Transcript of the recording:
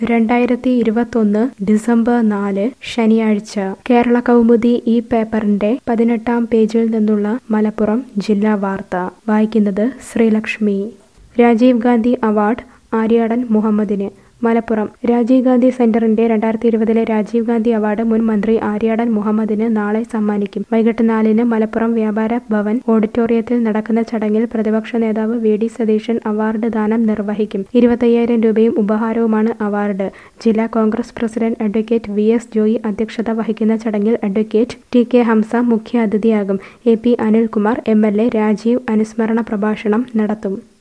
രണ്ടായിരത്തി ഇരുപത്തൊന്ന് ഡിസംബർ നാല് ശനിയാഴ്ച കേരള കൗമുദി ഈ പേപ്പറിന്റെ പതിനെട്ടാം പേജിൽ നിന്നുള്ള മലപ്പുറം ജില്ലാ വാർത്ത വായിക്കുന്നത് ശ്രീലക്ഷ്മി രാജീവ് ഗാന്ധി അവാർഡ് ആര്യാടൻ മുഹമ്മദിന് മലപ്പുറം രാജീവ് ഗാന്ധി സെന്ററിന്റെ രണ്ടായിരത്തി ഇരുപതിലെ രാജീവ് ഗാന്ധി അവാർഡ് മുൻ മന്ത്രി ആര്യാടൻ മുഹമ്മദിന് നാളെ സമ്മാനിക്കും വൈകിട്ട് നാലിന് മലപ്പുറം വ്യാപാര ഭവൻ ഓഡിറ്റോറിയത്തിൽ നടക്കുന്ന ചടങ്ങിൽ പ്രതിപക്ഷ നേതാവ് വി ഡി സതീശൻ അവാർഡ് ദാനം നിർവഹിക്കും ഇരുപത്തയ്യായിരം രൂപയും ഉപഹാരവുമാണ് അവാർഡ് ജില്ലാ Congress president advocate V S Joy അധ്യക്ഷത വഹിക്കുന്ന ചടങ്ങിൽ അഡ്വക്കേറ്റ് ടി കെ ഹംസ മുഖ്യ അതിഥിയാകും A P Anilkumar M L A Rajiv അനുസ്മരണ പ്രഭാഷണം നടത്തും